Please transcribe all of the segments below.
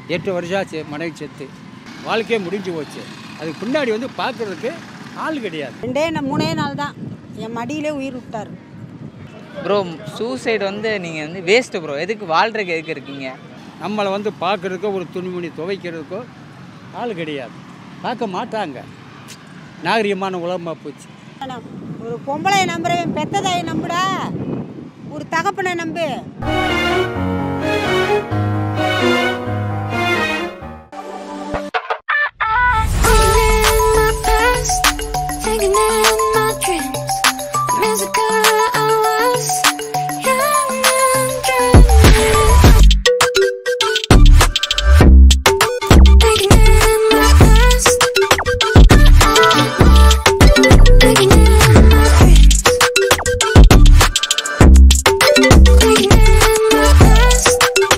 எட்டு வருஷம் ஆச்சு மனைவி செத்து வாழ்க்கையே முடிஞ்சு போச்சு அதுக்கு பின்னாடி வந்து பார்க்குறதுக்கு ஆள் கிடையாது ரெண்டே நா- மூணே நாள் தான் என் மடியிலே உயிர் விட்டார் ப்ரோ சூசைடு வந்து நீங்கள் வந்து வேஸ்ட்டு ப்ரோ எதுக்கு வாழ்றதுக்கு எதுக்கு இருக்கீங்க நம்மளை வந்து பார்க்குறதுக்கோ ஒரு துணிமணி துவைக்கிறதுக்கோ ஆள் கிடையாது பார்க்க மாட்டாங்க நாகரிகமான உலகமாக போச்சு நான் ஒரு பொம்பளை நம்புறவன் பெத்த தாயை நம்புடா ஒரு தகப்பனை நம்பு Taking in my past, taking in my dreams. Music I was young and dreaming. Taking in my past, taking in my dreams. Taking in my past.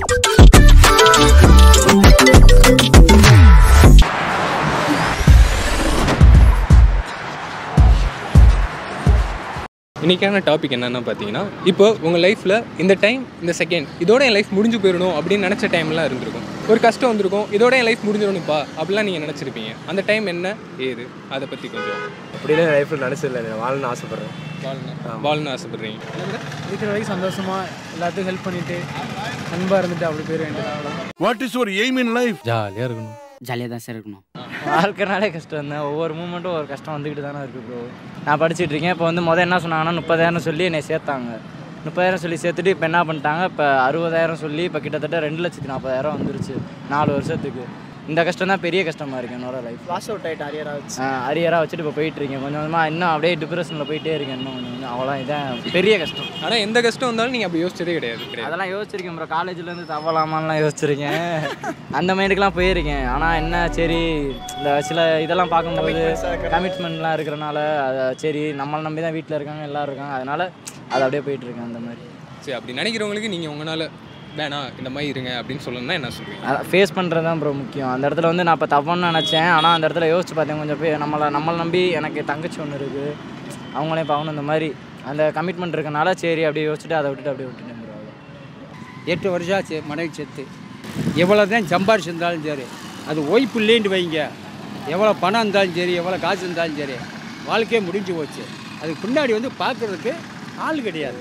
இன்றைக்கான டாபிக் என்னென்னு பார்த்தீங்கன்னா இப்போ உங்கள் லைஃப்பில் இந்த டைம் இந்த செகண்ட் இதோட என் லைஃப் முடிஞ்சு போயிடணும் அப்படின்னு நினச்ச டைம்லாம் இருந்திருக்கும் ஒரு கஷ்டம் வந்திருக்கும் இதோட என் லைஃப் முடிஞ்சிடணும்ப்பா அப்படிலாம் நீங்கள் நினச்சிருப்பீங்க அந்த டைம் என்ன ஏது அதை பற்றி கொஞ்சம் அப்படிலாம் லைஃப்பில் நினச்சதில்லை நான் வாழணும்னு ஆசைப்பட்றேன் வாழணும் வாழணும்னு ஆசைப்பட்றீங்க இருக்கிற வரைக்கும் சந்தோஷமா எல்லாத்துக்கும் ஹெல்ப் பண்ணிட்டு அன்பா இருந்துட்டு அப்படி போயிட வேண்டியது அவ்வளவுதான். What is your aim in life ஜாலியாக இருக்கணும் ஜாலியாக தான் சார் இருக்கணும் வாழ்க்கைனாலே கஷ்டம் தான் ஒவ்வொரு மூமெண்ட்டும் ஒரு கஷ்டம் வந்துக்கிட்டு தானே இருக்குது ப்ரோ நான் படிச்சுட்டு இருக்கேன் இப்போ வந்து முதல் என்ன சொன்னாங்கன்னா முப்பதாயிரம் சொல்லி என்னை சேர்த்தாங்க முப்பதாயிரம் சொல்லி சேர்த்துட்டு இப்போ என்ன பண்ணிட்டாங்க இப்போ அறுபதாயிரம் சொல்லி இப்போ கிட்டத்தட்ட ரெண்டு லட்சத்தி நாற்பதாயிரம் வந்துருச்சு நாலு வருஷத்துக்கு இந்த கஷ்டம் தான் பெரிய கஷ்டமாக இருக்கு என்னோட லைஃப் பாஸ் அவுட் ஆயிட்டு அரியரா வச்சு அரியராக வச்சுட்டு இப்போ போயிட்டு இருக்கேன் கொஞ்சம் கொஞ்சமாக இன்னும் அப்படியே டிப்ரெஷனில் போயிட்டே இருக்கேன் இன்னும் கொஞ்சம் கொஞ்சம் அவ்வளோ இதான் பெரிய கஷ்டம் ஆனால் எந்த கஷ்டம் வந்தாலும் நீங்கள் அப்படி யோசிச்சதே கிடையாது கிடையாது அதெல்லாம் யோசிச்சிருக்கேன் ப்ரோ காலேஜ்லேருந்து தவலாமான்லாம் யோசிச்சிருக்கேன் அந்த மைண்டுக்கெலாம் போயிருக்கேன் ஆனால் என்ன சரி இந்த சில இதெல்லாம் பார்க்கும்போது கமிட்மெண்ட்லாம் இருக்கிறனால அதை சரி நம்மளை நம்பி தான் வீட்டில் இருக்காங்க எல்லோரும் இருக்காங்க அதனால் அது அப்படியே போயிட்டு இருக்கேன் அந்த மாதிரி சரி அப்படி நினைக்கிறவங்களுக்கு நீங்கள் உங்களால் வேணாம் இந்த மாதிரி இருங்க அப்படின்னு சொல்லணும்னா என்ன சொல்லுவீங்க அதான் ஃபேஸ் பண்ணுறது தான் ப்ரோ முக்கியம் அந்த இடத்துல வந்து நான் இப்போ தப்புன்னு நினச்சேன் ஆனால் அந்த இடத்துல யோசிச்சு பார்த்தேன் கொஞ்சம் போய் நம்மளை நம்மளை நம்பி எனக்கு தங்கச்சி ஒன்று இருக்குது அவங்களையும் பார்க்கணும் இந்த மாதிரி அந்த கமிட்மெண்ட் இருக்கனால சரி அப்படியே யோசிச்சுட்டு அதை விட்டுட்டு அப்படியே விட்டுட்டேன் ப்ரோ எட்டு வருஷம் ஆச்சு மனைவி செத்து எவ்வளோ தான் சம்பாரிச்சிருந்தாலும் சரி அது ஒய்ப்பு இல்லைன்னு வைங்க எவ்வளோ பணம் இருந்தாலும் சரி எவ்வளோ காசு இருந்தாலும் சரி வாழ்க்கையே முடிஞ்சு போச்சு அதுக்கு பின்னாடி வந்து பார்க்குறதுக்கு ஆள் கிடையாது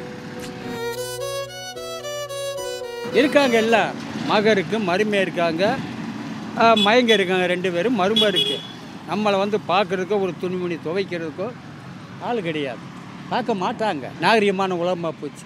இருக்காங்க எல்லாம் மக இருக்கு மருமை இருக்காங்க ஆஹ், மயங்க இருக்காங்க ரெண்டு பேரும் மருமை இருக்குது நம்மளை வந்து பார்க்குறதுக்கோ ஒரு துணிமணி துவைக்கிறதுக்கோ ஆள் கிடையாது பார்க்க மாட்டாங்க நாகரிகமான உலகமாக போச்சு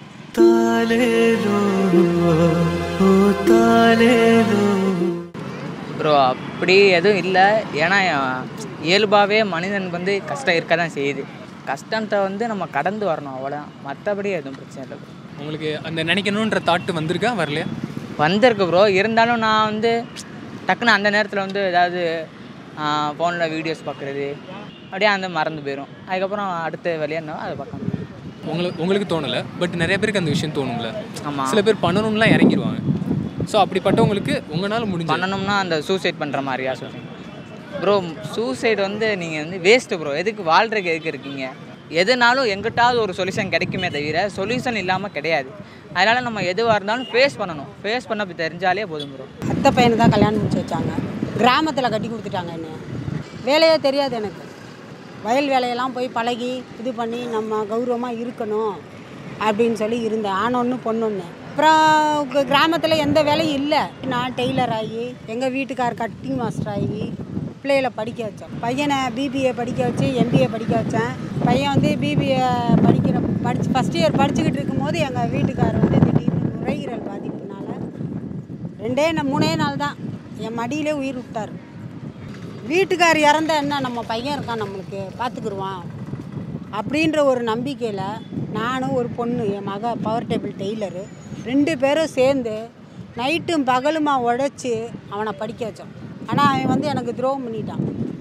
ப்ரோ அப்படி எதுவும் இல்லை ஏன்னா இயல்பாகவே மனிதன் வந்து கஷ்டம் இருக்க தான் செய்யுது கஷ்டத்தை வந்து நம்ம கடந்து வரணும் அவ்வளோதான் மற்றபடி எதுவும் பிரச்சனை இல்லை bro. உங்களுக்கு அந்த நினைக்கணுன்ற தாட்டு வந்திருக்கா வரலையா வந்திருக்கு ப்ரோ இருந்தாலும் நான் வந்து டக்குன்னு அந்த நேரத்தில் வந்து ஏதாவது ஃபோனில் வீடியோஸ் பார்க்குறது அப்படியே அந்த மறந்து போயிடும் அதுக்கப்புறம் அடுத்த வேலையா அதை பார்க்கணும் உங்களுக்கு உங்களுக்கு தோணலை பட் நிறைய பேருக்கு அந்த விஷயம் தோணும்ல ஆமாம் சில பேர் பண்ணணும்லாம் இறங்கிடுவாங்க ஸோ அப்படிப்பட்டவங்களுக்கு உங்களால் முடிஞ்ச பண்ணணும்னா அந்த சூசைட் பண்ணுற மாதிரியா சொல்கிறேன் ப்ரோ சூசைடு வந்து நீங்கள் வந்து வேஸ்ட்டு ப்ரோ எதுக்கு வாழ்றதுக்கு எதுக்கு இருக்கீங்க எதுனாலும் எங்கிட்டாவது ஒரு சொல்யூஷன் கிடைக்குமே தவிர சொல்யூஷன் இல்லாமல் கிடையாது அதனால் நம்ம எதுவாக இருந்தாலும் ஃபேஸ் பண்ணணும் ஃபேஸ் பண்ண தெரிஞ்சாலே போதும் ப்ரோ அத்தை பையனை தான் கல்யாணம் முடிச்சு வச்சாங்க கிராமத்தில் கட்டி கொடுத்துட்டாங்க என்ன வேலையே தெரியாது எனக்கு வயல் வேலையெல்லாம் போய் பழகி இது பண்ணி நம்ம கௌரவமாக இருக்கணும் அப்படின்னு சொல்லி இருந்தேன் ஆணொன்று பொண்ணொன்று அப்புறம் கிராமத்தில் எந்த வேலையும் இல்லை நான் டெய்லர் ஆகி எங்கள் வீட்டுக்கார் கட்டிங் மாஸ்டர் ஆகி பிள்ளைகளை படிக்க வச்சேன் பையனை பிபிஏ படிக்க வச்சு எம்பிஏ படிக்க வச்சேன் பையன் வந்து பிபிஏ படிக்கிற படிச்சு ஃபஸ்ட் இயர் படிச்சுக்கிட்டு இருக்கும்போது எங்கள் வீட்டுக்கார் வந்து திடீர்னு நுரையீரல் பாதிப்புனால ரெண்டே நா- மூணே நாள் தான் என் மடியிலே உயிர் விட்டார் வீட்டுக்கார் இறந்தா என்ன நம்ம பையன் இருக்கான் நம்மளுக்கு பார்த்துக்குருவான் அப்படின்ற ஒரு நம்பிக்கையில் நானும் ஒரு பொண்ணு என் மக பவர் டேபிள் டெய்லரு ரெண்டு பேரும் சேர்ந்து நைட்டும் பகலுமா உழைச்சி அவனை படிக்க வச்சோம் ஆனால் அவன் வந்து எனக்கு துரோகம் பண்ணிட்டான்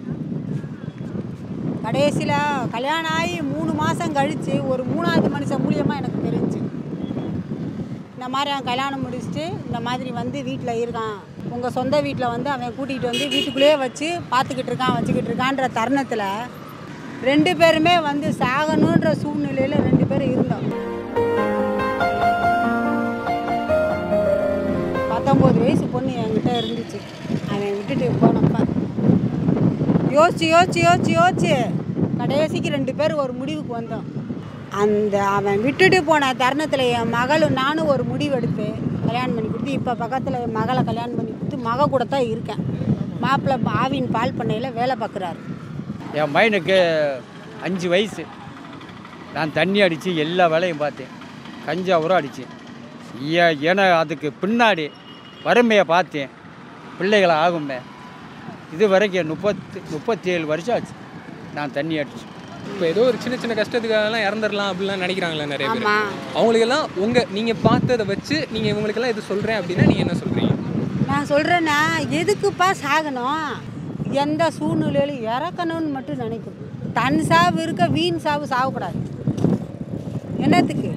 கடைசியில் கல்யாணம் ஆகி மூணு மாதம் கழித்து ஒரு மூணாவது மனுஷன் மூலியமாக எனக்கு தெரிஞ்சு இந்த மாதிரி அவன் கல்யாணம் முடிச்சுட்டு இந்த மாதிரி வந்து வீட்டில் இருக்கான் உங்கள் சொந்த வீட்டில் வந்து அவன் கூட்டிகிட்டு வந்து வீட்டுக்குள்ளேயே வச்சு பார்த்துக்கிட்டு இருக்கான் வச்சுக்கிட்டு இருக்கான்ற தருணத்தில் ரெண்டு பேருமே வந்து சாகணுன்ற சூழ்நிலையில் ரெண்டு பேரும் இருந்தோம் பத்தொம்போது ஒம்பது வயசு பொண்ணு என்கிட்ட இருந்துச்சு அவன் விட்டுட்டு போனப்ப யோசிச்சு யோசிச்சு யோசிச்சு யோசிச்சு கடைசிக்கு ரெண்டு பேர் ஒரு முடிவுக்கு வந்தோம் அந்த அவன் விட்டுட்டு போன தருணத்தில் என் மகளும் நானும் ஒரு முடிவு எடுத்து கல்யாணம் பண்ணி கொடுத்து இப்போ பக்கத்தில் என் மகளை கல்யாணம் பண்ணி கொடுத்து மக கூட தான் இருக்கேன் மாப்பிள்ளை ஆவின் பால் பண்ணையில் வேலை பார்க்குறாரு என் பையனுக்கு அஞ்சு வயசு நான் தண்ணி அடித்து எல்லா வேலையும் பார்த்தேன் கஞ்சாவூரம் அடித்தேன் ஏ- ஏன்னா அதுக்கு பின்னாடி வறுமையை பார்த்தேன் பிள்ளைகளை ஆகுமே இது வரைக்கும் முப்பத்தி முப்பத்தி ஏழு வருஷம் ஆச்சு நான் தண்ணி அடிச்சு இப்போ ஏதோ ஒரு சின்ன சின்ன கஷ்டத்துக்காகலாம் இறந்துடலாம் அப்படிலாம் நினைக்கிறாங்களே நிறைய பேர் ஆமாம் அவங்களுக்கெல்லாம் உங்கள் நீங்கள் பார்த்ததை வச்சு நீங்கள் இவங்களுக்கெல்லாம் இது சொல்கிறேன் அப்படின்னா நீங்கள் என்ன சொல்கிறீங்க நான் சொல்கிறேன்னா எதுக்குப்பா சாகணும் எந்த சூழ்நிலையிலும் இறக்கணும்னு மட்டும் நினைக்கணும் தன் சாவு இருக்க வீண் சாவு சாகக்கூடாது என்னத்துக்கு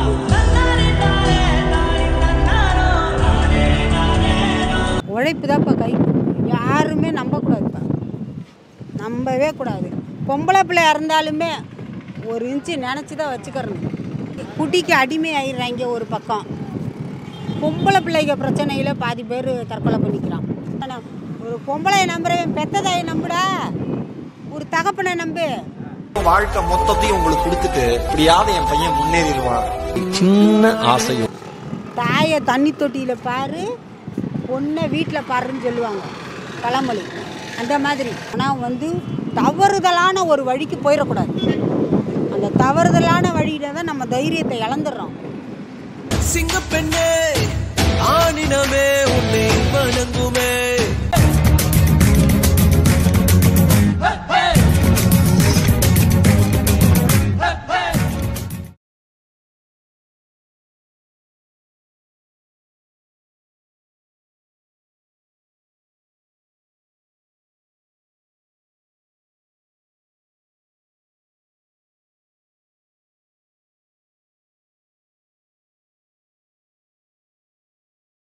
உழைப்பு தான்ப்பா கை கொடுக்கும். யாருமே நம்பக்கூடாதுப்பா நம்பவே கூடாது பொம்பளை பிள்ளை இருந்தாலுமே ஒரு இன்ச்சு நினச்சி தான் வச்சுக்கிறணும் குட்டிக்கு அடிமை ஆயிடுறாங்க ஒரு பக்கம் பொம்பளை பிள்ளைங்க பிரச்சனையில் பாதி பேர் தற்கொலை பண்ணிக்கிறான் ஆனா, ஒரு பொம்பளையை நம்புறவன் பெத்த தாயை நம்புடா ஒரு தகப்பனை நம்பு வாழ்க்கை மொத்தத்தையும் உங்களுக்கு கொடுத்துட்டு இப்படியாவது என் பையன் முன்னேறிடுவான் சின்ன ஆசையும் தாயை தண்ணி தொட்டியில் பாரு பொண்ணை வீட்டில் பாருன்னு சொல்லுவாங்க பழமொழி அந்த மாதிரி ஆனால் வந்து தவறுதலான ஒரு வழிக்கு போயிடக்கூடாது அந்த தவறுதலான வழியில தான் நம்ம தைரியத்தை இழந்துடுறோம் சிங்கப்பெண்ணே ஆணினமே உன்னை வணங்கும்